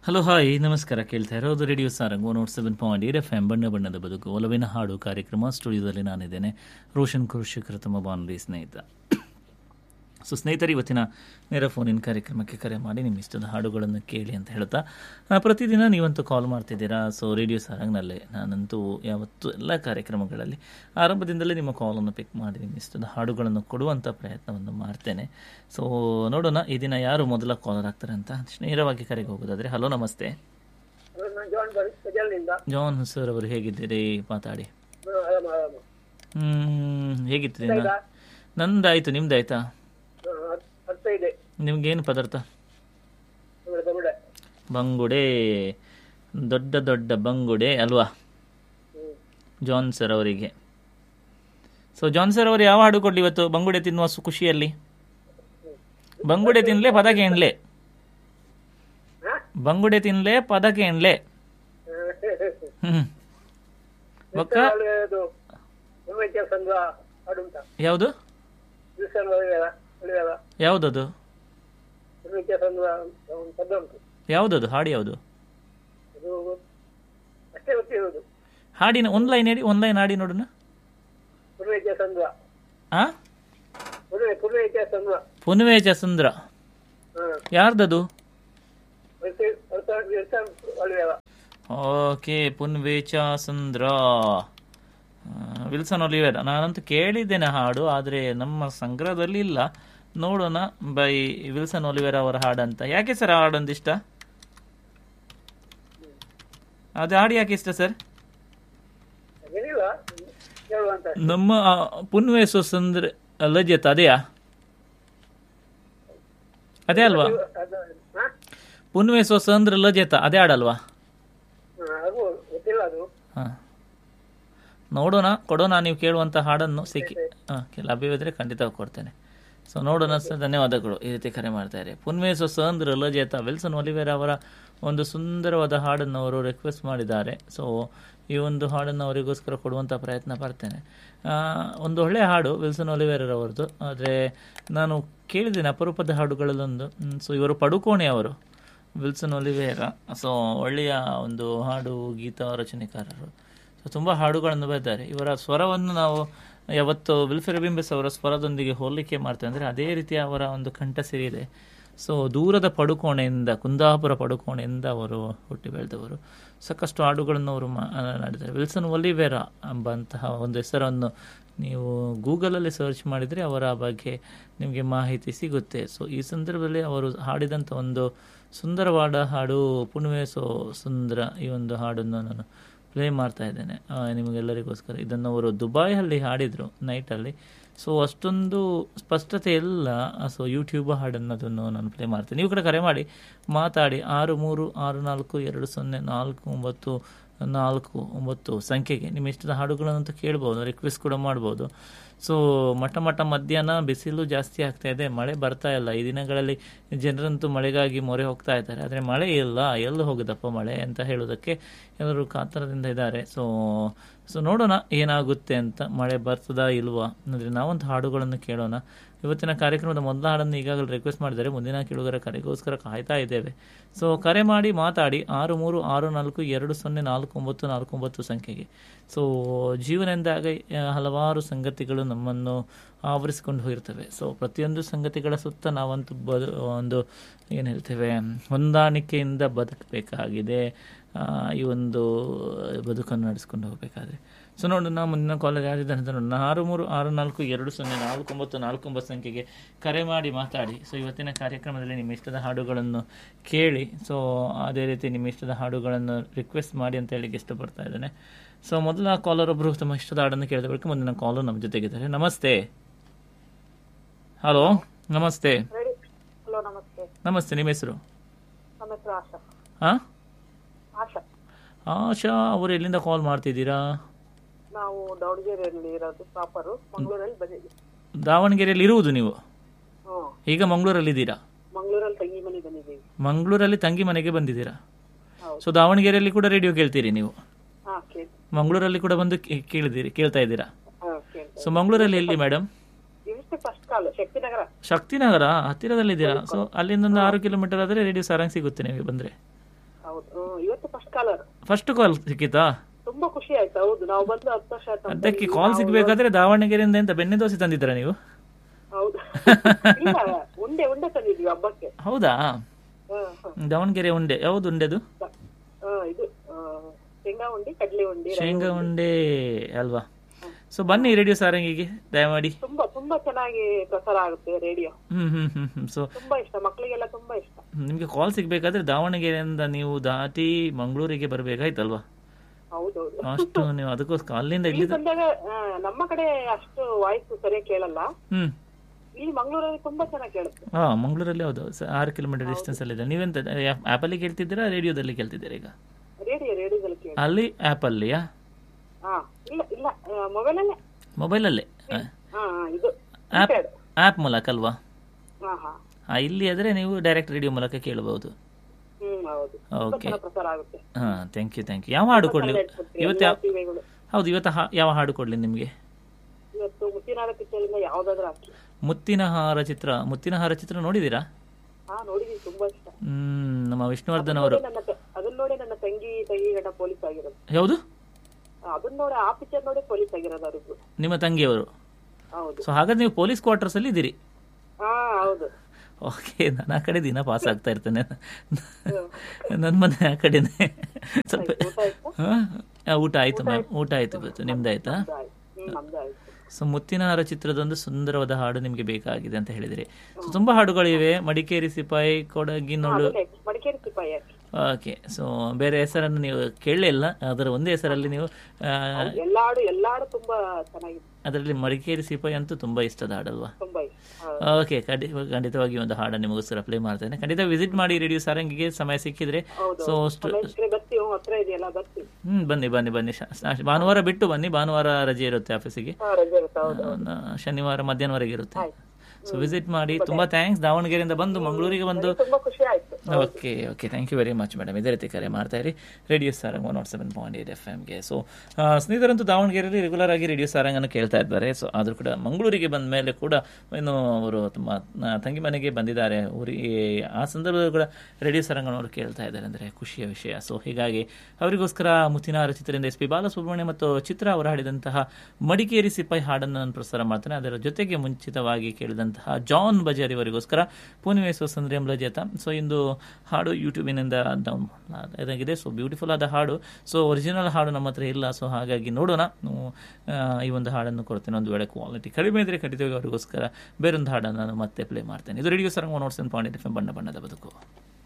Hello hi ನಮಸ್ಕಾರ ಕೇಳ್ತಾ ಇರೋದು radio Sarang one nought seven point eight F M ಬಣ್ಣ ಬಣ್ಣದ ಬದುಕು ಒಲವಿನ ಹಾಡು ಕಾರ್ಯಕ್ರಮ ಸ್ಟುಡಿಯೋದಲ್ಲಿ ನಾನಿದ್ದೇನೆ ರೋಷನ್ ಕೃಷಿಕರ ತಮ್ಮ ಬಾನುಲಿ ಸ್ನೇಹಿತ ಸೊ ಸ್ನೇಹಿತರು ಇವತ್ತಿನ ನೇರ ಫೋನಿನ ಕಾರ್ಯಕ್ರಮಕ್ಕೆ ಕರೆ ಮಾಡಿ ನಿಮ್ಮ ಇಷ್ಟದ ಹಾಡುಗಳನ್ನು ಕೇಳಿ ಅಂತ ಹೇಳ್ತಾ ಆ, ಪ್ರತಿದಿನ ನೀವಂತೂ ಕಾಲ್ ಮಾಡ್ತಿದ್ದೀರಾ ಸೊ ರೇಡಿಯೋ ಸಾರಂಗ್ನಲ್ಲೇ ನಾನಂತೂ ಯಾವತ್ತೂ ಎಲ್ಲ ಕಾರ್ಯಕ್ರಮಗಳಲ್ಲಿ ಆರಂಭದಿಂದಲೇ ನಿಮ್ಮ ಕಾಲನ್ನು ಪಿಕ್ ಮಾಡಿ ನಿಮ್ಮ ಇಷ್ಟದ ಹಾಡುಗಳನ್ನು ಕೊಡುವಂಥ ಪ್ರಯತ್ನವನ್ನು ಮಾಡ್ತೇನೆ ಸೊ ನೋಡೋಣ ಈ ದಿನ ಯಾರು ಮೊದಲ ಕಾಲರ್ ಆಗ್ತಾರೆ ಅಂತ ನೇರವಾಗಿ ಕರೆಗೆ ಹೋಗೋದಾದ್ರೆ ಹಲೋ ನಮಸ್ತೆ ಹಲೋ, ನಾನು ಜಾನ್ ಬರ್ ಗಜಲ್ನಿಂದ ಜಾನ್ ಸರ್ ಅವರು ಹೇಗಿದ್ದೀರಿ ಮಾತಾಡಿ ಹ್ಮ್, ಆರಾಮ ಆರಾಮ ಹ್ಮ್ ಹೇಗಿತ್ತು ದಿನ ಆಯ್ತಾ? ನಂದಾಯ್ತು ನಿಮ್ದಾಯ್ತಾ ಹ್ಮ್, ಅರ್ಥ- ಅರ್ಥ ಇದೆ ನಿಮ್ಗೇನು ಪದಾರ್ಥ ಆಮೇಲೆ ಬಗುಡೆ ಬಂಗುಡೆ ದೊಡ್ಡ ದೊಡ್ಡ ಬಂಗುಡೆ ಅಲ್ವಾ ಹ್ಮ್. ಜಾನ್ ಸರ್ ಅವರಿಗೆ ಸೊ ಜಾನ್ ಸರ್ ಅವರು ಯಾವ ಹಾಡು ಕೊಡ್ಲಿ ಇವತ್ತು ಬಂಗುಡೆ ತಿನ್ನುವ ಸು- ಖುಷಿಯಲ್ಲಿ ಬಂಗುಡೆ ತಿನ್ಲೆ ಪದಕ್ಕೆ ಎಣ್ಲೆ ಹಾ? ಬಂಗುಡೆ ತಿನ್ಲೆ ಪದಕ್ಕೆ ಎಣ್ಲೆ ಹ್ಮ್ ಬೊಕ್ಕ ಅಲ್ಲಿ ಅದು ಉಮೇಶ ಸಂಘ ಹಾಡುಂಟ ಯಾವುದು ದಿವಸ ಒಳ್ಳೆಯದ ಒಳ್ಳೆಯದ ಯಾವುದದು ಉಮೇಶ ಸಂಘ ಒಂದು ಪದ ಉಂಟು ಯಾವುದದು ಹಾಡು ಯಾವುದು ಅದು ಅಷ್ಟೇ ಗೊತ್ತಿರುವುದು ಹಾಡಿನ ಒಂದು ಲೈನ್ ಹೇಳಿ ಒಂದು ಲೈನ್ ಹಾಡಿ ನೋಡೋಣ ಉಮೇಶ ಸಂಘ ಆ ಪುಣೆ ಪುಮೇಶ ಸಂಘ ಪುನ್ವೆ ಚಂದ್ರ ಹ್ಮ್ ಯಾರ್ದದು ವರ್ಷ ವರ್ಷ ವರ್ಷ ಒಳ್ಳೆಯದ ಓಕೆ ಪುನ್ವೇಚ ಸುಂದ್ರ ಆ, ವಿಲ್ಸನ್ ಒಲಿವೇರ ನಾನಂತೂ ಕೇಳಿದ್ದೇನೆ ಹಾಡು ಆದರೆ ನಮ್ಮ ಸಂಗ್ರಹದಲ್ಲಿ ಇಲ್ಲ ನೋಡೋಣ ಬೈ ವಿಲ್ಸನ್ ಒಲಿವೇರ ಅವರ ಹಾಡಂತ ಯಾಕೆ ಸರ್ ಆ ಹಾಡೊಂದು ಇಷ್ಟ ಅದು ಹಾಡು ಯಾಕೆ ಇಷ್ಟ ಸರ್ ಏನಿಲ್ಲ ಹೇಳುವಂತ ನಮ್ಮ ಆ, ಪುನ್ವೇಸು ಸುಂದ್ರ ಲಜ್ಜತ್ ಅದೇಯಾ ಅದೇ ಅಲ್ವಾ ಅದು ಹಾ ಪುನ್ವೇಸು ಸಂದ್ರ ಲಜ್ಜತ ಅದೇ ಹಾಡಲ್ವಾ ಹ್ಮ್, ಅದು ಗೊತ್ತಿಲ್ಲ ಅದು ಹಾ. ನೋಡೋಣ ಕೊಡೋಣ ನೀವು ಕೇಳುವಂಥ ಹಾಡನ್ನು ಸಿಕ್ಕಿ ಹಾಂ ಲಭ್ಯವಿದ್ರೆ ಖಂಡಿತ ಕೊಡ್ತೇನೆ ಸೊ ನೋಡೋಣ ಸರ್ ಧನ್ಯವಾದಗಳು ಈ ರೀತಿ ಕರೆ ಮಾಡ್ತಾರೆ ಪುನ್ವೇಸು ಸಂದ್ರ ಲಜೇತ ವಿಲ್ಸನ್ ಒಲಿವೇರ ಅವರ ಒಂದು ಸುಂದರವಾದ ಹಾಡನ್ನು ಅವರು ರಿಕ್ವೆಸ್ಟ್ ಮಾಡಿದ್ದಾರೆ ಸೊ ಈ ಒಂದು ಹಾಡನ್ನು ಅವರಿಗೋಸ್ಕರ ಕೊಡುವಂಥ ಪ್ರಯತ್ನ ಪಡ್ತೇನೆ ಆ, ಒಂದು ಒಳ್ಳೆಯ ಹಾಡು ವಿಲ್ಸನ್ ಒಲಿವೇರವರದ್ದು ಆದರೆ ನಾನು ಕೇಳಿದ್ದೇನೆ ಅಪರೂಪದ ಹಾಡುಗಳಲ್ಲೊಂದು ಸೊ ಇವರು ಪಡುಕೋಣೆ ಅವರು ವಿಲ್ಸನ್ ಒಲಿವೇರ ಸೊ ಒಳ್ಳೆಯ ಒಂದು ಹಾಡು ಗೀತ ರಚನೆಕಾರರು ಸೊ ತುಂಬ ಹಾಡುಗಳನ್ನು ಬರೆದಿದ್ದಾರೆ ಇವರ ಸ್ವರವನ್ನು ನಾವು ಯಾವತ್ತು ವಿಲ್ಫೆರ್ ಬಿಂಬೆಸ್ ಅವರ ಸ್ವರದೊಂದಿಗೆ ಹೋಲಿಕೆ ಮಾಡ್ತೇವೆ ಅಂದರೆ ಅದೇ ರೀತಿಯ ಅವರ ಒಂದು ಕಂಠ ಇದೆ ಸೊ ದೂರದ ಪಡುಕೋಣೆಯಿಂದ ಕುಂದಾಪುರ ಪಡುಕೋಣೆಯಿಂದ ಅವರು ಹುಟ್ಟಿ ಬೆಳೆದವರು ಸಾಕಷ್ಟು ಹಾಡುಗಳನ್ನು ಅವರು ಮಾತನಾಡಿದ್ದಾರೆ ವಿಲ್ಸನ್ ಒಲಿವೇರಾ ಎಂಬಂತಹ ಒಂದು ಹೆಸರನ್ನು ನೀವು ಗೂಗಲಲ್ಲಿ ಸರ್ಚ್ ಮಾಡಿದರೆ ಅವರ ಬಗ್ಗೆ ನಿಮಗೆ ಮಾಹಿತಿ ಸಿಗುತ್ತೆ ಸೊ ಈ ಸಂದರ್ಭದಲ್ಲಿ ಅವರು ಹಾಡಿದಂಥ ಒಂದು ಸುಂದರವಾದ ಹಾಡು ಪುಣ್ವೇಸೋ ಸುಂದರ ಈ ಒಂದು ಹಾಡನ್ನು ನಾನು ಪ್ಲೇ ಮಾಡ್ತಾ ಇದ್ದೇನೆ ಆ, ನಿಮಗೆಲ್ಲರಿಗೋಸ್ಕರ ಇದನ್ನು ಅವರು ದುಬೈಯಲ್ಲಿ ಹಾಡಿದರು ನೈಟಲ್ಲಿ ಸೊ ಅಷ್ಟೊಂದು ಸ್ಪಷ್ಟತೆ ಇಲ್ಲ ಸೊ ಯೂಟ್ಯೂಬ್ ಹಾಡನ್ನು ಅದನ್ನು ನಾನು ಪ್ಲೇ ಮಾಡ್ತೇನೆ ನೀವು ಕೂಡ ಕರೆ ಮಾಡಿ ಮಾತಾಡಿ ಆರು ಮೂರು ಆರು ನಾಲ್ಕು ಎರಡು ಸೊನ್ನೆ ನಾಲ್ಕು ಒಂಬತ್ತು ನಾಲ್ಕು ಒಂಬತ್ತು ಸಂಖ್ಯೆಗೆ ನಿಮ್ಮ ಇಷ್ಟದ ಹಾಡುಗಳನ್ನಂತೂ ಕೇಳ್ಬೋದು ರಿಕ್ವೆಸ್ಟ್ ಕೂಡ ಮಾಡ್ಬೋದು ಸೊ ಮಠ ಮಠ ಮಧ್ಯಾಹ್ನ ಬಿಸಿಲು ಜಾಸ್ತಿ ಆಗ್ತಾ ಇದೆ ಮಳೆ ಬರ್ತಾ ಇಲ್ಲ ಈ ದಿನಗಳಲ್ಲಿ ಜನರಂತೂ ಮಳೆಗಾಗಿ ಮೊರೆ ಹೋಗ್ತಾ ಇದ್ದಾರೆ ಆದರೆ ಮಳೆ ಇಲ್ಲ ಎಲ್ಲಿ ಹೋಗುದಪ್ಪ ಮಳೆ ಅಂತ ಹೇಳೋದಕ್ಕೆ ಎಲ್ಲರೂ ಕಾತರದಿಂದ ಇದ್ದಾರೆ ಸೊ ಸೊ ನೋಡೋಣ ಏನಾಗುತ್ತೆ ಅಂತ ಮಳೆ ಬರ್ತದಾ ಇಲ್ವಾ ಅಂದರೆ ನಾವಂತ ಹಾಡುಗಳನ್ನು ಕೇಳೋಣ ಇವತ್ತಿನ ಕಾರ್ಯಕ್ರಮದ ಮೊದಲ ಹಾಡನ್ನು ಈಗಾಗಲೇ ರಿಕ್ವೆಸ್ಟ್ ಮಾಡಿದ್ದಾರೆ ಮುಂದಿನ ಕೇಳುಗರ ಕರೆಗೋಸ್ಕರ ಕಾಯ್ತಾ ಇದ್ದೇವೆ ಸೊ ಕರೆ ಮಾಡಿ ಮಾತಾಡಿ ಆರು ಮೂರು ಆರು ನಾಲ್ಕು ಎರಡು ಸೊನ್ನೆ ನಾಲ್ಕು ಒಂಬತ್ತು ನಾಲ್ಕು ಒಂಬತ್ತು ಸಂಖ್ಯೆಗೆ ಸೊ ಜೀವನ ಎಂದಾಗ ಆ, ಹಲವಾರು ಸಂಗತಿಗಳು ನಮ್ಮನ್ನು ಆವರಿಸಿಕೊಂಡು ಹೋಗಿರ್ತವೆ ಸೊ ಪ್ರತಿಯೊಂದು ಸಂಗತಿಗಳ ಸುತ್ತ ನಾವಂತೂ ಬದು ಒಂದು ಏನು ಹೇಳ್ತೇವೆ ಹೊಂದಾಣಿಕೆಯಿಂದ ಬದುಕಬೇಕಾಗಿದೆ ಆ, ಈ ಒಂದು ಬದುಕನ್ನು ನಡೆಸ್ಕೊಂಡು ಹೋಗಬೇಕಾದ್ರೆ ಸೊ ನೋಡೋಣ ಮುಂದಿನ ಕಾಲರ್ ಯಾರಿದ್ದಾರೆ ಅಂತ ನೋಡೋಣ ಆರು ಮೂರು ಆರು ನಾಲ್ಕು ಎರಡು ಸೊನ್ನೆ ನಾಲ್ಕು ಒಂಬತ್ತು ನಾಲ್ಕು ಒಂಬತ್ತು ಸಂಖ್ಯೆಗೆ ಕರೆ ಮಾಡಿ ಮಾತಾಡಿ ಸೊ ಇವತ್ತಿನ ಕಾರ್ಯಕ್ರಮದಲ್ಲಿ ನಿಮ್ಮ ಇಷ್ಟದ ಹಾಡುಗಳನ್ನು ಕೇಳಿ ಸೊ ಅದೇ ರೀತಿ ನಿಮ್ಮ ಇಷ್ಟದ ಹಾಡುಗಳನ್ನು ರಿಕ್ವೆಸ್ಟ್ ಮಾಡಿ ಅಂತ ಹೇಳಿ ಇಷ್ಟಪಡ್ತಾ ಇದ್ದೇನೆ ಸೊ ಮೊದಲ ಕಾಲರ್ ಒಬ್ಬರು ತಮ್ಮ ಇಷ್ಟದ ಹಾಡನ್ನು ಕೇಳಿದ ಬಳಿಕ ಮುಂದಿನ ಕಾಲು ನಮ್ಮ ಜೊತೆಗಿದ್ದಾರೆ ನಮಸ್ತೆ ಹಲೋ ನಮಸ್ತೆ ರೆಡಿ ಹಲೋ ನಮಸ್ತೆ ನಮಸ್ತೆ ನಿಮ್ಮ ಹೆಸರು ನಮ್ಮ ಹೆಸರು ಆಶಾ ಹಾಂ ಆಶಾ ಆಶಾ ಅವರು ಎಲ್ಲಿಂದ ಕಾಲ್ ಮಾಡ್ತಿದ್ದೀರಾ ನಾವು ದಾವಣಗೆರೆಯಲ್ಲಿ ಇರೋದು ಪ್ರಾಪರು ಮಂಗಳೂರಲ್ಲಿ ಬಂದಿದ್ದೀವಿ ದಾವಣಗೆರೆಯಲ್ಲಿ ಇರುವುದು ನೀವು ಹ್ಞೂ ಈಗ ಮಂಗಳೂರಲ್ಲಿ ಇದ್ದೀರಾ ಮಂಗಳೂರಲ್ಲಿ ತಂಗಿ ಮನೆ ಬಂದಿದ್ದೀವಿ ಮಂಗಳೂರಲ್ಲಿ ತಂಗಿ ಮನೆಗೆ ಬಂದಿದ್ದೀರಾ ಹೌದು ಸೊ ದಾವಣಗೆರೆಯಲ್ಲಿ ಕೂಡ ರೇಡಿಯೋ ಕೇಳ್ತೀರಿ ನೀವು ಹಾಂ ಕೇಳಿ ಮಂಗಳೂರಲ್ಲಿ ಕೂಡ ಬಂದು ಕೇ- ಕೇಳಿದಿರಿ ಕೇಳ್ತಾ ಇದ್ದೀರಾ ಹಾಂ ಕೇಳಿ ಸೊ ಮಂಗಳೂರಲ್ಲಿ ಎಲ್ಲಿ ಮೇಡಮ್ ಇವಿಷ್ಟೇ ಫಸ್ಟ್ ಕಾಲು ಶಕ್ತಿನಗರ ಶಕ್ತಿನಗರ ಹತ್ತಿರದಲ್ಲಿದ್ದೀರಾ ಸೊ ಅಲ್ಲಿಂದ ಒಂದು ಆರು ಕಿಲೋಮೀಟರ್ ಆದರೆ ರೇಡಿಯೋ ಸಾರಂಗ್ ಸಿಗುತ್ತೆ ನಿಮಗೆ ಬಂದರೆ ಹೌದು ಹ್ಮ್, ಇವತ್ತು ಫಸ್ಟ್ ಕಾಲರ್ ಫಸ್ಟ್ ಕಾಲ್ ಸಿಕ್ಕಿತಾ ತುಂಬಾ ಖುಷಿ ಆಯ್ತು ಹೌದು ನಾವು ಬಂದು ಹತ್ತು ವರ್ಷ ಆಯ್ತು ಅಂತ ಅದಕ್ಕೆ ಹೇಳಿ ಕಾಲ್ ನಾವು- ಸಿಗ್ಬೇಕಾದ್ರೆ ದಾವಣಗೆರೆಯಿಂದ ಎಂತ ಬೆಣ್ಣೆ ದೋಸೆ ತಂದಿದ್ದೀರಾ ನೀವು ಹೌದು ಇಲ್ಲ ಉಂಡೆ ಉಂಡೆ ತಂದಿದ್ವಿ ಹಬ್ಬಕ್ಕೆ ಹೌದಾ ಹ, ಹ. ದಾವಣಗೆರೆ ಉಂಡೆ ಯಾವುದು ಉಂಡೆದು ಹ, ಇದು ಆ, ಶೇಂಗಾ ಉಂಡೆ ಕಡ್ಲೆ ಉಂಡೆ ರವೆ ಶೇಂಗಾ ಉಂಡೆ. ಉಂಡೆ ಅಲ್ವಾ ಸೊ ಬನ್ನಿ ರೇಡಿಯೋ ಸಾರಂಗಿಗೆ ದಯಮಾಡಿ ತುಂಬಾ ತುಂಬಾ ಚೆನ್ನಾಗಿ ಪ್ರಸಾರ ಆಗುತ್ತೆ ರೇಡಿಯೋ ಹ್ಮ್ ಹ್ಮ್ ಹ್ಮ್ ಹ್ಮ್ ಸೊ ತುಂಬಾ ಇಷ್ಟ ಮಕ್ಕಳಿಗೆಲ್ಲ ತುಂಬಾ ಇಷ್ಟ ನಿಮಗೆ ಕಾಲ್ ಸಿಗ್ಬೇಕಾದ್ರೆ ದಾವಣಗೆರೆಯಿಂದ ನೀವು ದಾಟಿ ಮಂಗಳೂರಿಗೆ ಬರ್ಬೇಕಾಯ್ತಲ್ವಾ ಹೌದೌದು ಅಷ್ಟು ನೀವು ಅದಕ್ಕೋಸ್ಕರ ಅಲ್ಲಿಂದ ಇಲ್ಲಿ ಇಲ್ಲಿ ಬಂದಾಗ ಆ, ನಮ್ಮ ಕಡೆ ಅಷ್ಟು ವಾಯ್ಸ್ ಸರಿಯಾಗಿ ಕೇಳಲ್ಲ ಹ್ಮ್ ಇಲ್ಲಿ ಮಂಗಳೂರಲ್ಲಿ ತುಂಬಾ ಚೆನ್ನಾಗಿ ಕೇಳುತ್ತೆ ಹಾ ಮಂಗಳೂರಲ್ಲಿ ಹೌದು ಸ- ಆರು ಕಿಲೋಮೀಟರ್ ಡಿಸ್ಟೆನ್ಸ್ ಅಲ್ಲಿ ಇದೆ ನೀವೆಂತ ಆ್ಯಪಲ್ಲಿ ಕೇಳ್ತಿದ್ದೀರಾ ರೇಡಿಯೋದಲ್ಲಿ ಕೇಳ್ತಿದ್ದೀರಾ ಈಗ ರೇಡಿಯೋ ರೇಡಿಯೋದಲ್ಲಿ ಕೇಳಿ ಅಲ್ಲಿ ಆ್ಯಪಲ್ಲಿಯಾ ಹಾ ಇಲ್ಲ ಇಲ್ಲ ಮೊಬೈಲ್ ಅಲ್ಲೇ ಮೊಬೈಲಲ್ಲೇ ಹಾ ಹಾ, ಇದು ಆ್ಯಪ್ keypad. ಆ್ಯಪ್ ಮೂಲಕ ಅಲ್ವಾ ಹಾ ಹಾ ಹಾ ಇಲ್ಲಿ ಆದರೆ ನೀವು ಡೈರೆಕ್ಟ್ ರೇಡಿಯೋ ಮೂಲಕ ಕೇಳಬಹುದು ಹ್ಮ್ ಹೌದು ತುಂಬಾ ಓಕೆ ಚೆನ್ನಾಗಿ ಪ್ರಸಾರ ಆಗುತ್ತೆ ಹಾ ಥ್ಯಾಂಕ್ ಯು ಥ್ಯಾಂಕ್ ಯು ಯಾವ ಹಾಡು ಕೊಡಲಿ ಇವತ್ತು ಯಾವ ಟಿವಿಗಳು ಹೌದು ಇವತ್ತು ಹಾ- ಯಾವ ಹಾಡು ಕೊಡಲಿ ನಿಮಗೆ ಇವತ್ತು ಮುತ್ತಿನಾಡ ಪಿಕ್ಚರಿಂದ ಯಾವ್ದಾದ್ರು ಹಾಕಿ ಮುತ್ತಿನ ಹಾರ ಚಿತ್ರ ಮುತ್ತಿನ ಹಾರ ಚಿತ್ರ ನೋಡಿದ್ದೀರಾ ಹಾ ನೋಡಿದೀನಿ ತುಂಬಾ ಇಷ್ಟ ಹ್ಮ್ ನಮ್ಮ ವಿಷ್ಣುವರ್ಧನ್ ಅವರು ನನ್ನ ತ- ಅದನ್ನ ನೋಡಿ ನನ್ನ ತಂಗಿ ತಂಗಿ ಗಂಡ ಪೊಲೀಸ್ ಆಗಿರೋದು ಯಾವುದು ಆ, ಅದನ್ನ ನೋಡಿ ಆ ಪಿಕ್ಚರ್ ನೋಡಿ ಪೊಲೀಸ್ ಆಗಿರೋದು ಅವರಿಬ್ರು ನಿಮ್ಮ ತಂಗಿಯವರು ಹೌದು ಸೊ ಹಾಗಾದ್ರೆ ನೀವು ಪೊಲೀಸ್ ಕ್ವಾರ್ಟರ್ಸ್ ಅಲ್ಲಿ ಇದ್ದೀರಿ ಹಾ ಹೌದು ಓಕೆ ನಾನು ಆ ಕಡೆ ದಿನ ಪಾಸ್ ಆಗ್ತಾ ಇರ್ತೇನೆ ನನ್ನ ಮನೆ ಆ ಕಡೆನೆ ಸ್ವಲ್ಪ ಊಟ ಆಯ್ತಾ ಹಾ? ಆ, ಊಟ ಆಯ್ತು ಮ್ಯಾಮ್ ಊಟ ಆಯ್ತು ಇವತ್ತು ನಿಮ್ದಾಯ್ತಾ ನಮ್ದು ಆಯ್ತು ಹ್ಮ್ ನಮ್ದು ಆಯ್ತು ಸೊ ಮುತ್ತಿನ ಹಾರ ಚಿತ್ರದೊಂದು ಸುಂದರವಾದ ಹಾಡು ನಿಮಗೆ ಬೇಕಾಗಿದೆ ಅಂತ ಹೇಳಿದಿರಿ ಸೊ ತುಂಬಾ ಹಾಡುಗಳಿವೆ ಮಡಿಕೇರಿ ಸಿಪಾಯಿ ಕೊಡಗಿನೋಳು ಅದನ್ನೇ ಮಡಿಕೇರಿ ಸಿಪಾಯಿ ಹಾಕಿ ಓಕೆ ಸೊ ಬೇರೆ ಹೆಸರನ್ನು ನೀವು ಕೇಳಲೇ ಇಲ್ಲ ಅದರ ಒಂದೇ ಹೆಸರಲ್ಲಿ ನೀವು ಆ, ಎಲ್ಲಾ ಹಾಡು ಎಲ್ಲಾ ಹಾಡು ತುಂಬಾ ಚೆನ್ನಾಗಿದೆ ಅದರಲ್ಲಿ ಮಡಿಕೇರಿ ಸಿಪಾಯಿ ಅಂತೂ ತುಂಬಾ ಇಷ್ಟದ ಹಾಡಲ್ವಾ ತುಂಬಾ ಇಷ್ಟ ಹೌದು. ಓಕೆ ಖಂಡಿ ಖಂಡಿತವಾಗಿ ಒಂದು ಹಾಡನ್ನು ನಿಮಗೋಸ್ಕರ ಪ್ಲೇ ಮಾಡ್ತೇನೆ ಖಂಡಿತ ವಿಸಿಟ್ ಮಾಡಿ ರೇಡಿಯೋ ಸಾರಂಗಿಗೆ ಸಮಯ ಸಿಕ್ಕಿದ್ರೆ ಹೌದು ಸೊ ಸಮಯ ಸಿಕ್ಕರೆ ಬರ್ತೀವಿ ಹ್ಮ್, ಹತ್ರ ಇದೆಯಲ್ಲ ಬರ್ತೀವಿ ಹ್ಮ್ ಬನ್ನಿ ಬನ್ನಿ ಬನ್ನಿ ಶ- ಶ- ಭಾನುವಾರ ಬಿಟ್ಟು ಬನ್ನಿ ಭಾನುವಾರ ರಜೆ ಇರುತ್ತೆ ಆಫೀಸಿಗೆ ಹಾ ರಜೆ ಇರುತ್ತೆ ಹೌದು ಆ, ಶನಿವಾರ ಮಧ್ಯಾಹ್ನವರೆಗೆ ಇರುತ್ತೆ ಆಯ್ತು ಸೊ ವಿಸಿಟ್ ಮಾಡಿ ತುಂಬಾ ಥ್ಯಾಂಕ್ಸ್ ದಾವಣಗೆರೆಯಿಂದ ಬಂದು ಮಂಗಳೂರಿಗೆ ಬಂದು ತುಂಬಾ ಖುಷಿ ಆಯ್ತು okay okay thank you very much madam ಇದೇ ರೀತಿ ಕರೆ ಮಾಡ್ತಾ ಇರಿ radio Sarang one nought seven point eight F ಎಮ್ಗೆ ಸೊ ಸ್ನೇಹಿತರಂತೂ ದಾವಣಗೆರೆಯಲ್ಲಿ ರೆಗ್ಯುಲರ್ ಆಗಿ ರೇಡಿಯೋ ಸಾರಂಗನ್ನು ಕೇಳ್ತಾ ಇದ್ದಾರೆ ಸೊ ಆದರೂ ಕೂಡ ಮಂಗಳೂರಿಗೆ ಬಂದ ಮೇಲೆ ಕೂಡ ಇನ್ನು ಅವರು ತಮ್ಮ ಆ, ತಂಗಿ ಮನೆಗೆ ಬಂದಿದ್ದಾರೆ ಊರಿಗೆ ಆ ಸಂದರ್ಭದಲ್ಲಿ ಕೂಡ ರೇಡಿಯೋ ಸಾರಂಗನ್ನು ಅವರು ಕೇಳ್ತಾ ಇದ್ದಾರೆ ಅಂದರೆ ಖುಷಿಯ ವಿಷಯ ಸೊ ಹೀಗಾಗಿ ಅವರಿಗೋಸ್ಕರ ಮುತ್ತಿನಾರ ಚಿತ್ರದಿಂದ ಎಸ್ ಪಿ ಬಾಲಸುಬ್ರಹ್ಮಣ್ಯ ಮತ್ತು ಚಿತ್ರ ಅವರು ಹಾಡಿದಂತಹ ಮಡಿಕೇರಿ ಸಿಪಾಯಿ ಹಾಡನ್ನು ನಾನು ಪ್ರಸಾರ ಮಾಡ್ತೇನೆ ಅದರ ಜೊತೆಗೆ ಮುಂಚಿತವಾಗಿ ಕೇಳಿದಂತಹ ಜಾನ್ ಬಜಾರಿ ಅವರಿಗೋಸ್ಕರ ಪೂರ್ಣಿಮೆ ಸುಂದರಿ ಅಮ್ಲಜೇತ ಸೊ ಇಂದು ಹಾಡು ಯೂಟ್ಯೂಬಿನಿಂದ ಡೌನ್ ಇದಾಗಿದೆ ಸೊ ಬ್ಯೂಟಿಫುಲ್ ಆದ ಹಾಡು ಸೊ ಒರಿಜಿನಲ್ ಹಾಡು ನಮ್ಮ ಹತ್ರ ಇಲ್ಲ ಸೊ ಹಾಗಾಗಿ ನೋಡೋಣ ನಾವು, ಆ, ಈ ಒಂದು ಹಾಡನ್ನು ಕೊಡ್ತೇನೆ ಒಂದು ವೇಳೆ ಕ್ವಾಲಿಟಿ ಕಡಿಮೆ ಇದ್ರೆ ಖಂಡಿತವಾಗಿ ಅವರಿಗೋಸ್ಕರ ಬೇರೊಂದು ಹಾಡನ್ನು ನಾನು ಮತ್ತೆ ಪ್ಲೇ ಮಾಡ್ತೇನೆ ಇದು ರೇಡಿಯೋ ಸರಂಗ್ ಒನ್ ನೋಡ್ಸನ್ ಪಾಯಿಂಟ್ ಎಫ್ ಬಣ್ಣ ಬಣ್ಣದ ಬದುಕು